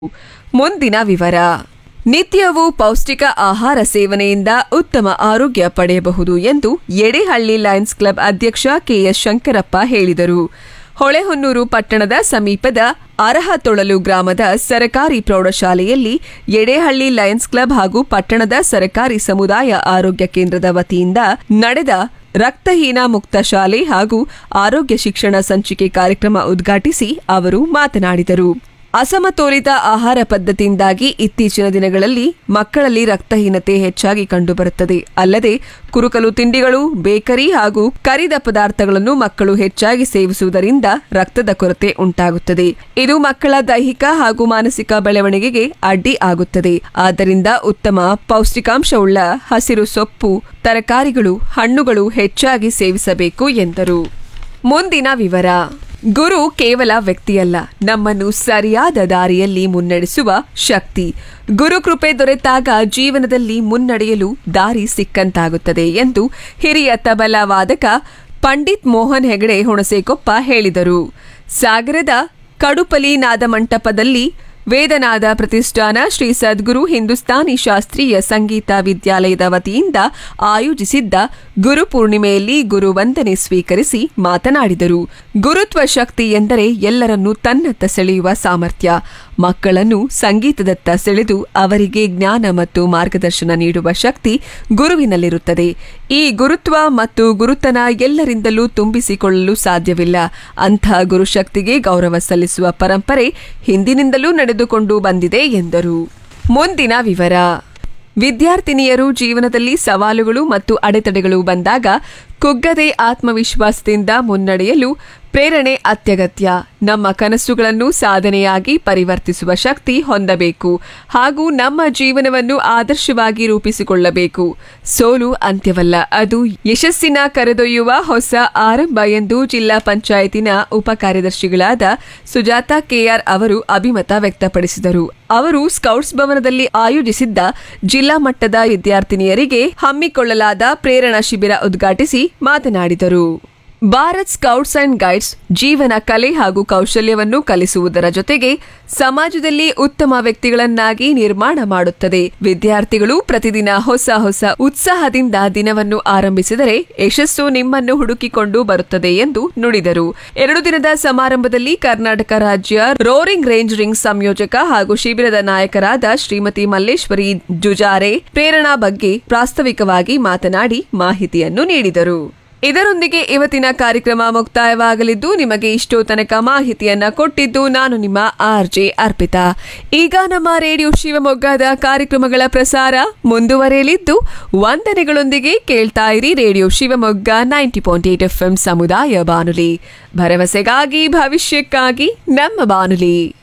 ಮುಂದಿನ ವಿವರ ನಿತ್ಯವೂ ಪೌಷ್ಟಿಕ ಆಹಾರ ಸೇವನೆಯಿಂದ ಉತ್ತಮ ಆರೋಗ್ಯ ಪಡೆಯಬಹುದು ಎಂದು ಎಡೆಹಳ್ಳಿ ಲಯನ್ಸ್ ಕ್ಲಬ್ ಅಧ್ಯಕ್ಷ ಕೆಎಸ್ ಶಂಕರಪ್ಪ ಹೇಳಿದರು ಹೊಳೆಹೊನ್ನೂರು ಪಟ್ಟಣದ ಸಮೀಪದ ಅರಹತೊಳಲು ಗ್ರಾಮದ ಸರಕಾರಿ ಪ್ರೌಢಶಾಲೆಯಲ್ಲಿ ಎಡೆಹಳ್ಳಿ ಲಯನ್ಸ್ ಕ್ಲಬ್ ಹಾಗೂ ಪಟ್ಟಣದ ಸರಕಾರಿ ಸಮುದಾಯ ಆರೋಗ್ಯ ಕೇಂದ್ರದ ವತಿಯಿಂದ ನಡೆದ ರಕ್ತಹೀನ ಮುಕ್ತ ಶಾಲೆ ಹಾಗೂ ಆರೋಗ್ಯ ಶಿಕ್ಷಣ ಸಂಚಿಕೆ ಕಾರ್ಯಕ್ರಮ ಉದ್ಘಾಟಿಸಿ ಅವರು ಮಾತನಾಡಿದರು ಅಸಮತೋಲಿತ ಆಹಾರ ಪದ್ಧತಿಯಿಂದಾಗಿ ಇತ್ತೀಚಿನ ದಿನಗಳಲ್ಲಿ ಮಕ್ಕಳಲ್ಲಿ ರಕ್ತಹೀನತೆ ಹೆಚ್ಚಾಗಿ ಕಂಡುಬರುತ್ತದೆ ಅಲ್ಲದೆ ಕುರುಕಲು ತಿಂಡಿಗಳು ಬೇಕರಿ ಹಾಗೂ ಕರಿದ ಪದಾರ್ಥಗಳನ್ನು ಮಕ್ಕಳು ಹೆಚ್ಚಾಗಿ ಸೇವಿಸುವುದರಿಂದ ರಕ್ತದ ಕೊರತೆ ಉಂಟಾಗುತ್ತದೆ ಇದು ಮಕ್ಕಳ ದೈಹಿಕ ಹಾಗೂ ಮಾನಸಿಕ ಬೆಳವಣಿಗೆಗೆ ಅಡ್ಡಿ ಆಗುತ್ತದೆ ಆದ್ದರಿಂದ ಉತ್ತಮ ಪೌಷ್ಟಿಕಾಂಶವುಳ್ಳ ಹಸಿರು ಸೊಪ್ಪು ತರಕಾರಿಗಳು ಹಣ್ಣುಗಳು ಹೆಚ್ಚಾಗಿ ಸೇವಿಸಬೇಕು ಎಂದರು ಮುಂದಿನ ವಿವರ ಗುರು ಕೇವಲ ವ್ಯಕ್ತಿಯಲ್ಲ ನಮ್ಮನ್ನು ಸರಿಯಾದ ದಾರಿಯಲ್ಲಿ ಮುನ್ನಡೆಸುವ ಶಕ್ತಿ ಗುರು ಕೃಪೆ ದೊರೆತಾಗ ಜೀವನದಲ್ಲಿ ಮುನ್ನಡೆಯಲು ದಾರಿ ಸಿಕ್ಕಂತಾಗುತ್ತದೆ ಎಂದು ಹಿರಿಯ ತಬಲಾ ವಾದಕ ಪಂಡಿತ್ ಮೋಹನ್ ಹೆಗಡೆ ಹುಣಸೇಕೊಪ್ಪ ಹೇಳಿದರು ಸಾಗರದ ಕಡುಪಲಿ ನಾದ ಮಂಟಪದಲ್ಲಿ ವೇದನಾದ ಪ್ರತಿಷ್ಠಾನ ಶ್ರೀ ಸದ್ಗುರು ಹಿಂದೂಸ್ತಾನಿ ಶಾಸ್ತ್ರೀಯ ಸಂಗೀತ ವಿದ್ಯಾಲಯದ ವತಿಯಿಂದ ಆಯೋಜಿಸಿದ್ದ ಗುರು ಪೂರ್ಣಿಮೆಯಲ್ಲಿ ಗುರುವಂದನೆ ಸ್ವೀಕರಿಸಿ ಮಾತನಾಡಿದರು ಗುರುತ್ವ ಶಕ್ತಿ ಎಂದರೆ ಎಲ್ಲರನ್ನೂ ತನ್ನತ್ತ ಸೆಳೆಯುವ ಸಾಮರ್ಥ್ಯ ಮಕ್ಕಳನ್ನು ಸಂಗೀತದತ್ತ ಸೆಳೆದು ಅವರಿಗೆ ಜ್ಞಾನ ಮತ್ತು ಮಾರ್ಗದರ್ಶನ ನೀಡುವ ಶಕ್ತಿ ಗುರುವಿನಲ್ಲಿರುತ್ತದೆ ಈ ಗುರುತ್ವ ಮತ್ತು ಗುರುತನ ಎಲ್ಲರಿಂದಲೂ ತುಂಬಿಸಿಕೊಳ್ಳಲು ಸಾಧ್ಯವಿಲ್ಲ ಅಂಥ ಗುರುಶಕ್ತಿಗೆ ಗೌರವ ಸಲ್ಲಿಸುವ ಪರಂಪರೆ ಹಿಂದಿನಿಂದಲೂ ನಡೆದುಕೊಂಡು ಬಂದಿದೆ ಎಂದರು ಮುಂದಿನ ವಿವರ ವಿದ್ಯಾರ್ಥಿನಿಯರು ಜೀವನದಲ್ಲಿ ಸವಾಲುಗಳು ಮತ್ತು ಅಡೆತಡೆಗಳು ಬಂದಾಗ ಕುಗ್ಗದೆ ಆತ್ಮವಿಶ್ವಾಸದಿಂದ ಮುನ್ನಡೆಯಲು ಪ್ರೇರಣೆ ಅತ್ಯಗತ್ಯ ನಮ್ಮ ಕನಸುಗಳನ್ನು ಸಾಧನೆಯಾಗಿ ಪರಿವರ್ತಿಸುವ ಶಕ್ತಿ ಹೊಂದಬೇಕು ಹಾಗೂ ನಮ್ಮ ಜೀವನವನ್ನು ಆದರ್ಶವಾಗಿ ರೂಪಿಸಿಕೊಳ್ಳಬೇಕು ಸೋಲು ಅಂತ್ಯವಲ್ಲ ಅದು ಯಶಸ್ಸಿನ ಕರೆದೊಯ್ಯುವ ಹೊಸ ಆರಂಭ ಎಂದು ಜಿಲ್ಲಾ ಪಂಚಾಯತಿನ ಉಪ ಕಾರ್ಯದರ್ಶಿಗಳಾದ ಸುಜಾತ ಕೆಆರ್ ಅವರು ಅಭಿಮತ ವ್ಯಕ್ತಪಡಿಸಿದರು ಅವರು ಸ್ಕೌಟ್ಸ್ ಭವನದಲ್ಲಿ ಆಯೋಜಿಸಿದ್ದ ಜಿಲ್ಲಾ ಮಟ್ಟದ ವಿದ್ಯಾರ್ಥಿನಿಯರಿಗೆ ಹಮ್ಮಿಕೊಳ್ಳಲಾದ ಪ್ರೇರಣಾ ಶಿಬಿರ ಉದ್ಘಾಟಿಸಿ ಮಾತನಾಡಿದರು ಭಾರತ್ ಸ್ಕೌಟ್ಸ್ ಅಂಡ್ ಗೈಡ್ಸ್ ಜೀವನ ಕಲೆ ಹಾಗೂ ಕೌಶಲ್ಯವನ್ನು ಕಲಿಸುವುದರ ಜೊತೆಗೆ ಸಮಾಜದಲ್ಲಿ ಉತ್ತಮ ವ್ಯಕ್ತಿಗಳನ್ನಾಗಿ ನಿರ್ಮಾಣ ಮಾಡುತ್ತದೆ ವಿದ್ಯಾರ್ಥಿಗಳು ಪ್ರತಿದಿನ ಹೊಸ ಹೊಸ ಉತ್ಸಾಹದಿಂದ ದಿನವನ್ನು ಆರಂಭಿಸಿದರೆ ಯಶಸ್ಸು ನಿಮ್ಮನ್ನು ಹುಡುಕಿಕೊಂಡು ಬರುತ್ತದೆ ಎಂದು ನುಡಿದರು ಎರಡು ದಿನದ ಸಮಾರಂಭದಲ್ಲಿ ಕರ್ನಾಟಕ ರಾಜ್ಯ ರೋರಿಂಗ್ ರೇಂಜ್ ರಿಂಗ್ ಸಂಯೋಜಕ ಹಾಗೂ ಶಿಬಿರದ ನಾಯಕರಾದ ಶ್ರೀಮತಿ ಮಲ್ಲೇಶ್ವರಿ ಜುಜಾರೆ ಪ್ರೇರಣಾ ಬಗ್ಗೆ ಪ್ರಾಸ್ತಾವಿಕವಾಗಿ ಮಾತನಾಡಿ ಮಾಹಿತಿಯನ್ನು ನೀಡಿದರು ಇದರೊಂದಿಗೆ ಇವತ್ತಿನ ಕಾರ್ಯಕ್ರಮ ಮುಕ್ತಾಯವಾಗಲಿದ್ದು ನಿಮಗೆ ಇಷ್ಟೋ ತನಕ ಮಾಹಿತಿಯನ್ನ ಕೊಟ್ಟಿದ್ದು ನಾನು ನಿಮ್ಮ ಆರ್ ಜೆ ಅರ್ಪಿತಾ ಈಗ ನಮ್ಮ ರೇಡಿಯೋ ಶಿವಮೊಗ್ಗದ ಕಾರ್ಯಕ್ರಮಗಳ ಪ್ರಸಾರ ಮುಂದುವರೆಯಲಿದ್ದು ವಂದನೆಗಳೊಂದಿಗೆ ಕೇಳ್ತಾ ಇರಿ radio Shivamogga ninety point eight F ಸಮುದಾಯ ಬಾನುಲಿ ಭರವಸೆಗಾಗಿ ಭವಿಷ್ಯಕ್ಕಾಗಿ ನಮ್ಮ ಬಾನುಲಿ